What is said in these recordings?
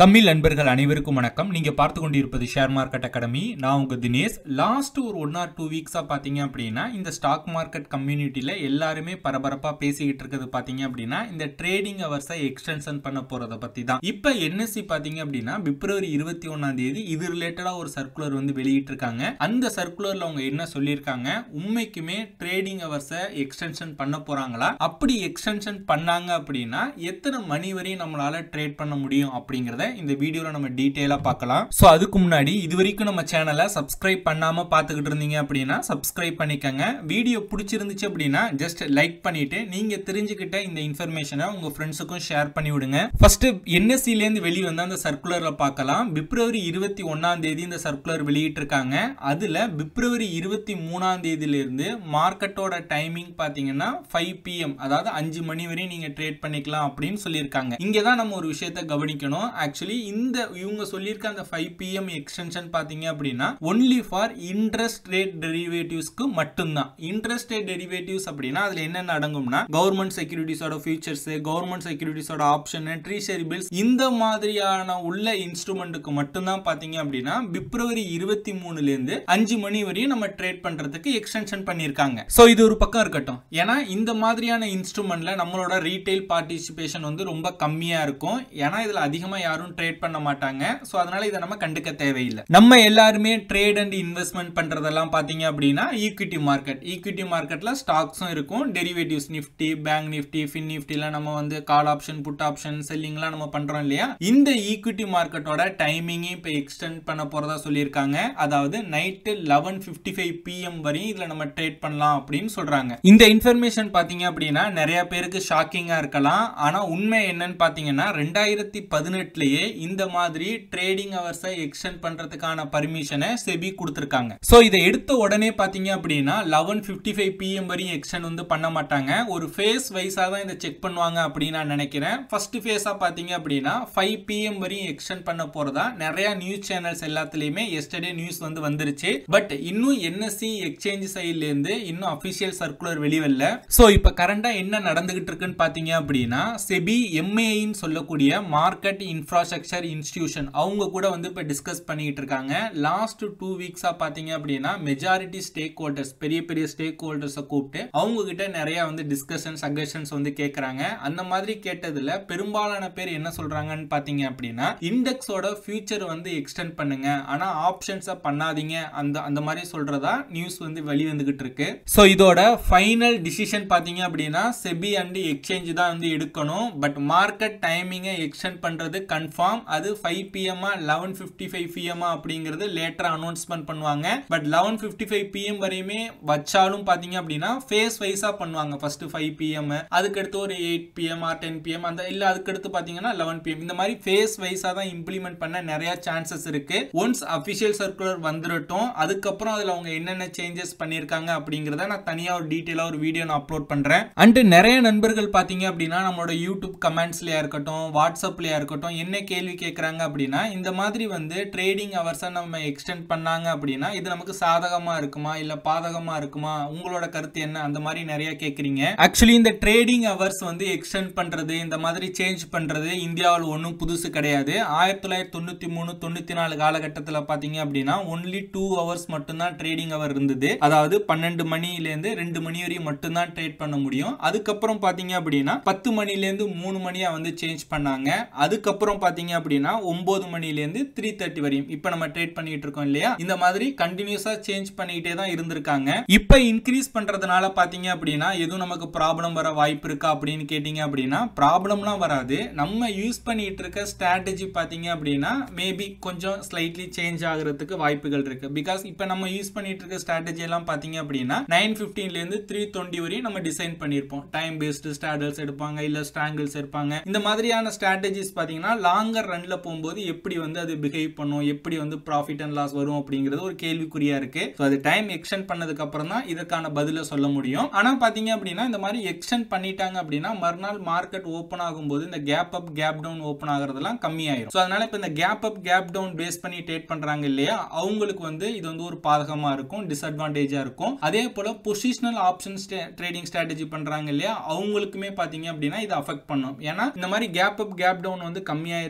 தமிழ் நண்பர்கள் அனைவருக்கும் வணக்கம் நீங்க பார்த்து கொண்டிருப்பது ஷேர் மார்க்கெட் அகாடமி நான் உங்க தினேஷ் லாஸ்ட் ஒரு ஒன் ஆர் டூ வீக்ஸா பாத்தீங்க அப்படின்னா இந்த ஸ்டாக் மார்க்கெட் கம்யூனிட்டியில எல்லாருமே பரபரப்பா பேசிக்கிட்டு இருக்கிறது பாத்தீங்க அப்படின்னா இந்த ட்ரேடிங் அவர்ஸை எக்ஸ்டென்ஷன் பண்ண போறத பத்தி தான் இப்ப என்எஸ்சி பாத்தீங்க அப்படின்னா பிப்ரவரி இருபத்தி ஒன்னாம் தேதி இது ரிலேட்டடா ஒரு சர்க்குலர் வந்து வெளியிட்டு இருக்காங்க அந்த சர்க்குலர்ல அவங்க என்ன சொல்லியிருக்காங்க உண்மைக்குமே ட்ரேடிங் அவர்ஸை எக்ஸ்டென்ஷன் பண்ண போறாங்களா அப்படி எக்ஸ்டென்ஷன் பண்ணாங்க அப்படின்னா எத்தனை மணி வரையும் நம்மளால ட்ரேட் பண்ண முடியும் அப்படிங்கறத இந்த வீடியோல நம்ம டீடைலா பார்க்கலாம் சோ அதுக்கு முன்னாடி இது வரைக்கும் நம்ம சேனலை சப்ஸ்கிரைப் பண்ணாம பார்த்துக்கிட்டு இருந்தீங்க அப்படின்னா சப்ஸ்கிரைப் பண்ணிக்கங்க வீடியோ பிடிச்சிருந்துச்சு அப்படின்னா ஜஸ்ட் லைக் பண்ணிட்டு நீங்க தெரிஞ்சுக்கிட்ட இந்த இன்ஃபர்மேஷனை உங்க ஃப்ரெண்ட்ஸுக்கும் ஷேர் பண்ணி விடுங்க ஃபர்ஸ்ட் என்எஸ்சில இருந்து வெளியே வந்த அந்த சர்க்குலர்ல பார்க்கலாம் பிப்ரவரி இருபத்தி ஒன்னாம் தேதி இந்த சர்க்குலர் வெளியிட்டு இருக்காங்க அதுல பிப்ரவரி இருபத்தி மூணாம் தேதியில இருந்து மார்க்கெட்டோட டைமிங் பாத்தீங்கன்னா ஃபைவ் பிஎம் அதாவது அஞ்சு மணி வரையும் நீங்க ட்ரேட் பண்ணிக்கலாம் அப்படின்னு சொல்லியிருக்காங்க இங்க தான் நம்ம ஒரு விஷயத்தை கவனிக்கணும் ஆக்சுவலி இந்த இவங்க சொல்லியிருக்க அந்த ஃபைவ் பிஎம் எக்ஸ்டென்ஷன் பாத்தீங்க அப்படின்னா ஒன்லி ஃபார் இன்ட்ரெஸ்ட் ரேட் டெரிவேட்டிவ்ஸ்க்கு மட்டும்தான் இன்ட்ரெஸ்ட் ரேட் டெரிவேட்டிவ்ஸ் அப்படின்னா அதுல என்னென்ன அடங்கும்னா கவர்மெண்ட் செக்யூரிட்டிஸோட ஃபியூச்சர்ஸ் கவர்மெண்ட் செக்யூரிட்டிஸோட ஆப்ஷன் ட்ரீஷரி பில்ஸ் இந்த மாதிரியான உள்ள இன்ஸ்ட்ருமெண்ட்டுக்கு மட்டும்தான் பாத்தீங்க அப்படின்னா பிப்ரவரி இருபத்தி மூணுல இருந்து அஞ்சு மணி வரையும் நம்ம ட்ரேட் பண்றதுக்கு எக்ஸ்டென்ஷன் பண்ணிருக்காங்க சோ இது ஒரு பக்கம் இருக்கட்டும் ஏன்னா இந்த மாதிரியான இன்ஸ்ட்ருமெண்ட்ல நம்மளோட ரீட்டைல் பார்ட்டிசிபேஷன் வந்து ரொம்ப கம்மியா இருக்கும் ஏன்னா இதுல அதிகமா யாரும் ட்ரேட் பண்ண மாட்டாங்க சோ அதனால இதை நம்ம கண்டுக்க தேவையில்லை நம்ம எல்லாருமே ட்ரேட் அண்ட் இன்வெஸ்ட்மெண்ட் பண்றதெல்லாம் பாத்தீங்க அப்படின்னா ஈக்விட்டி மார்க்கெட் ஈக்விட்டி மார்க்கெட்ல ஸ்டாக்ஸும் இருக்கும் derivatives Nifty bank Nifty fin நிஃப்டில நம்ம வந்து கால் ஆப்ஷன் புட் ஆப்ஷன் செல்லிங்லாம் நம்ம பண்றோம் இல்லையா இந்த ஈக்விட்டி மார்க்கெட்டோட டைமிங்கையும் இப்போ எக்ஸ்டெண்ட் பண்ண போறதா சொல்லியிருக்காங்க அதாவது night eleven fifty five PM வரையும் இதுல நம்ம ட்ரேட் பண்ணலாம் அப்படின்னு சொல்றாங்க இந்த இன்ஃபர்மேஷன் பாத்தீங்க அப்படின்னா நிறைய பேருக்கு ஷாக்கிங்கா இருக்கலாம் ஆனா உண்மை என்னன்னு பாத்தீங்கன்னா ரெண்டாயிரத்தி பதினெட்டுலயே இந்த மாதிரி ட்ரேடிங் அவர்ஸை எக்ஸ்டெண்ட் பண்றதுக்கான பர்மிஷனை செபி கொடுத்துருக்காங்க ஸோ இதை எடுத்த உடனே பாத்தீங்க அப்படின்னா லெவன் ஃபிஃப்டி ஃபைவ் பிஎம் வரையும் எக்ஸ்டெண்ட் வந்து பண்ண மாட்டாங்க ஒரு ஃபேஸ் வைஸா தான் இதை செக் பண்ணுவாங்க அப்படின்னு நான் நினைக்கிறேன் ஃபர்ஸ்ட் ஃபேஸா பாத்தீங்க அப்படின்னா ஃபைவ் பிஎம் வரையும் எக்ஸ்டெண்ட் பண்ண போறதா நிறைய நியூஸ் சேனல்ஸ் எல்லாத்துலயுமே எஸ்டர்டே நியூஸ் வந்து வந்துருச்சு பட் இன்னும் என்எஸ்சி எக்ஸ்சேஞ்ச் சைட்ல இருந்து இன்னும் அபிஷியல் சர்க்குலர் வெளிவரல சோ இப்ப கரண்டா என்ன நடந்துகிட்டு இருக்குன்னு பாத்தீங்க அப்படின்னா செபி எம்ஏன்னு சொல்லக்கூடிய மார்க்கெட் இன்ஃப்ராஸ்ட்ரக்சர் இன்ஸ்டிடியூஷன் அவங்க கூட வந்து இப்ப டிஸ்கஸ் பண்ணிட்டு இருக்காங்க லாஸ்ட் டூ வீக்ஸா பாத்தீங்க அப்படின்னா மெஜாரிட்டி ஸ்டேக் ஹோல்டர்ஸ் பெரிய பெரிய ஸ்டேக் ஹோல்டர்ஸை கூப்பிட்டு அவங்க கிட்ட நிறைய வந்து டிஸ்கஷன் சஜஷன்ஸ் வந்து கேட்கறாங்க அந்த மாதிரி கேட்டதுல பெரும்பாலான பேர் என்ன சொல்றாங்கன்னு பாத்தீங்க அப்படின்னா இண்டெக்ஸோட ஃபியூச்சர் வந்து எக்ஸ்டெண்ட் பண்ணுங்க ஆனா ஆப்ஷன்ஸை பண்ணாதீங்க அந்த அந்த மாதிரி சொல்றதா நியூஸ் வந்து வெளிவந்துகிட்டு இருக்கு ஸோ இதோட ஃபைனல் டிசிஷன் பாத்தீங்க அப்படின்னா செபி அண்ட் எக்ஸ்சேஞ்ச் தான் வந்து எடுக்கணும் பட் மார்க்கெட் டைமிங்கை எக்ஸ்டெண்ட் பண்றது கன்ஃபார்ம் அது ஃபைவ் பிஎம்மா லெவன் ஃபிஃப்டி ஃபைவ் பிஎம்மா அப்படிங்கிறது லேட்டரா அனௌன்ஸ்மெண்ட் பண்ணுவாங்க but eleven fifty five PM வரையுமே வச்சாலும் பாத்தீங்க அப்படின்னா ஃபேஸ் வைஸா பண்ணுவாங்க ஃபர்ஸ்ட் ஃபைவ் பிஎம் அதுக்கடுத்து ஒரு eight PM or ten PM அந்த இல்ல அதுக்கடுத்து பாத்தீங்கன்னா லெவன் பிஎம் இந்த மாதிரி ஃபேஸ் வைஸா தான் இம்ப்ளிமெண்ட் பண்ண நிறைய சான்சஸ் இருக்கு ஒன்ஸ் அபிஷியல் சர்க்குலர் வந்துடட்டும் அதுக்கப்புறம் அதுல அவங்க என்னென்ன சேஞ்சஸ் பண்ணிருக்காங்க அப்படிங்கறத நான் தனியா ஒரு டீட்டெயிலா ஒரு வீடியோ நான் அப்லோட் பண்றேன் அண்ட் நிறைய நண்பர்கள் பாத்தீங்க அப்படின்னா நம்மளோட யூடியூப் கமெண்ட்ஸ்லயா இருக்கட்டும் வாட்ஸ்அப்லயா இருக்கட்டும் என்ன கேள்வி கேட்கறாங்க அப்படின்னா இந்த மாதிரி வந்து ட்ரேடிங் அவர்ஸை நம்ம எக்ஸ்டெண்ட் பண்ணாங்க அப்படின்னா இது நமக்கு சாதகமா இருக்குமா இல்ல பாதகமா இருக்குமா உங்களோட கருத்து என்ன அந்த மாதிரி நிறைய கேக்குறீங்க ஆக்சுவலி இந்த ட்ரேடிங் அவர்ஸ் வந்து எக்ஸ்டெண்ட் பண்றது இந்த மாதிரி சேஞ்ச் பண்றது இந்தியாவில் ஒன்றும் புதுசு கிடையாது ஆயிரத்தி தொள்ளாயிரத்தி தொண்ணூத்தி மூணு தொண்ணூத்தி நாலு காலகட்டத்தில் பாத்தீங்க அப்படின்னா ஒன்லி டூ ஹவர்ஸ் மட்டும்தான் ட்ரேடிங் அவர் இருந்தது அதாவது பன்னெண்டு மணிலேருந்து ரெண்டு மணி வரையும் மட்டும்தான் ட்ரேட் பண்ண முடியும் அதுக்கப்புறம் பாத்தீங்க அப்படின்னா பத்து மணிலேருந்து மூணு மணியா வந்து சேஞ்ச் பண்ணாங்க அதுக்கப்புறம் பாத்தீங்க அப்படின்னா ஒன்பது மணிலேருந்து த்ரீ தேர்ட்டி வரையும் இப்போ நம்ம ட்ரேட் பண்ணிட்டு இருக்கோம் இல்லையா இந்த மாதிரி கண்டினியூஸா சேஞ்ச் பண்ணிக்கிட்டே தான் இருந்திருக்காங்க இப்போ இன்க்ரீஸ் பண்றதுனால பாத்தீங்க அப்படின்னா எதுவும் நமக்கு ப்ராப்ளம் வர வாய்ப்பு இருக்கா அப்படின்னு கேட்டீங்க அப்படின்னா ப்ராப்ளம்லாம் வராது நம்ம யூஸ் பண்ணிட்டு இருக்க ஸ்ட்ராட்டஜி பாத்தீங்க அப்படின்னா மேபி கொஞ்சம் ஸ்லைட்லி சேஞ்ச் ஆகுறதுக்கு வாய்ப்புகள் இருக்கு பிகாஸ் இப்போ நம்ம யூஸ் பண்ணிட்டு இருக்க ஸ்ட்ராட்டஜி எல்லாம் பாத்தீங்க அப்படின்னா நைன் பிப்டீன்ல இருந்து த்ரீ டுவெண்ட்டி வரையும் நம்ம டிசைன் பண்ணிருப்போம் டைம் பேஸ்டு ஸ்டாடல்ஸ் எடுப்பாங்க இல்ல ஸ்ட்ராங்கிள்ஸ் எடுப்பாங்க இந்த மாதிரியான ஸ்ட்ராட்டஜிஸ் பாத்தீங்கன்னா லாங்கர் ரன்ல போகும்போது எப்படி வந்து அது பிஹேவ் பண்ணும் எப்படி வந்து ப்ராஃபிட் அண்ட் லாஸ் வரும் அப்படிங்கிறது ஒரு கேள்விக்குறியா இருக்கு ஸோ அது டைம் எக்ஸ்டெண்ட் பண்ணதுக்கு அப்புறம் தான் இதற்கான பதில சொல்ல முடியும் ஆனா பாத்தீங்க அப்படின்னா இந்த மாதிரி எக்ஸ்டெண்ட் பண்ணிட்டாங்க அப்படின்னா மறுநாள் மார்க்கெட் ஓப்பன் ஆகும்போது இந்த gap up gap down open ஆகுறதெல்லாம் கம்மியாயிரும் ஸோ அதனால இப்போ இந்த gap up gap down base பண்ணி ட்ரேட் பண்றாங்க இல்லையா அவங்களுக்கு வந்து இது வந்து ஒரு பாதகமா இருக்கும் டிஸ்அட்வான்டேஜா இருக்கும் அதே போல பொசிஷனல் ஆப்ஷன் ட்ரேடிங் ஸ்ட்ராட்டஜி பண்றாங்க இல்லையா அவங்களுக்குமே பாத்தீங்க அப்படின்னா இது அஃபெக்ட் பண்ணும் ஏன்னா இந்த மாதிரி கேப் அப் கேப் டவுன் வந்து கம்மியாயிருச்சு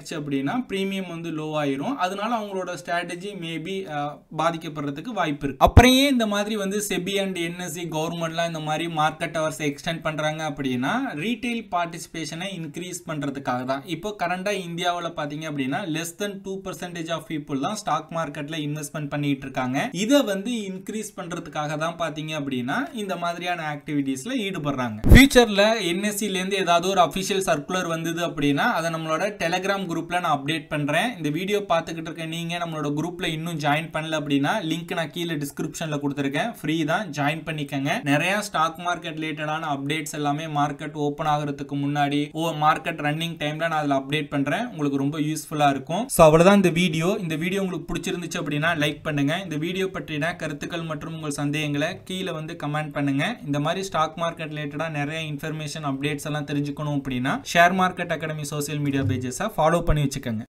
ஆயிடுச்சு அப்படின்னா ப்ரீமியம் வந்து லோ ஆயிரும் அதனால அவங்களோட ஸ்ட்ராட்டஜி மேபி பாதிக்கப்படுறதுக்கு வாய்ப்பு இருக்கு அப்புறம் ஏன் இந்த மாதிரி வந்து செபி அண்ட் என்எஸ்சி கவர்மெண்ட்லாம் இந்த மாதிரி மார்க்கெட் ஹவர்ஸ் எக்ஸ்டெண்ட் பண்றாங்க அப்படின்னா ரீட்டைல் பார்ட்டிசிபேஷனை இன்க்ரீஸ் பண்றதுக்காக தான் இப்போ கரண்டா இந்தியாவில் பார்த்தீங்க அப்படின்னா less than two percentage of people தான் ஸ்டாக் மார்க்கெட்ல இன்வெஸ்ட்மெண்ட் பண்ணிட்டு இருக்காங்க இதை வந்து இன்க்ரீஸ் பண்றதுக்காக தான் பார்த்தீங்க அப்படின்னா இந்த மாதிரியான ஆக்டிவிட்டீஸ்ல ஈடுபடுறாங்க ஃபியூச்சர்ல என்எஸ்சில இருந்து ஏதாவது ஒரு அஃபிஷியல் சர்க்குலர் வந்தது அப்படின்னா அதை நம்மளோட டெலிகிராம் குரூப்ல நான் அப்டேட் பண்றேன் இந்த வீடியோ பார்த்துக்கிட்டு இருக்க நீங்க நம்மளோட குரூப்ல இன்னும் ஜாயின் பண்ணல அப்படின்னா லிங்க் நான் கீழே டிஸ்கிரிப்ஷன்ல கொடுத்துருக்கேன் ஃப்ரீ தான் ஜாயின் பண்ணிக்கங்க நிறைய ஸ்டாக் மார்க்கெட் ரிலேட்டடான அப்டேட்ஸ் எல்லாமே மார்க்கெட் ஓப்பன் ஆகிறதுக்கு முன்னாடி ஓ மார்க்கெட் ரன்னிங் டைம்ல நான் அதில் அப்டேட் பண்றேன் உங்களுக்கு ரொம்ப யூஸ்ஃபுல்லா இருக்கும் ஸோ அவ்வளவுதான் இந்த வீடியோ இந்த வீடியோ உங்களுக்கு பிடிச்சிருந்துச்சு அப்படின்னா லைக் பண்ணுங்க இந்த வீடியோ பற்றின கருத்துக்கள் மற்றும் உங்கள் சந்தேகங்களை கீழே வந்து கமெண்ட் பண்ணுங்க இந்த மாதிரி ஸ்டாக் மார்க்கெட் ரிலேட்டடா நிறைய இன்ஃபர்மேஷன் அப்டேட்ஸ் எல்லாம் தெரிஞ்சுக்கணும் அப்படின்னா share market academy social media பேஜஸை ஃபாலோ பண்ணி வச்சுக்கோங்க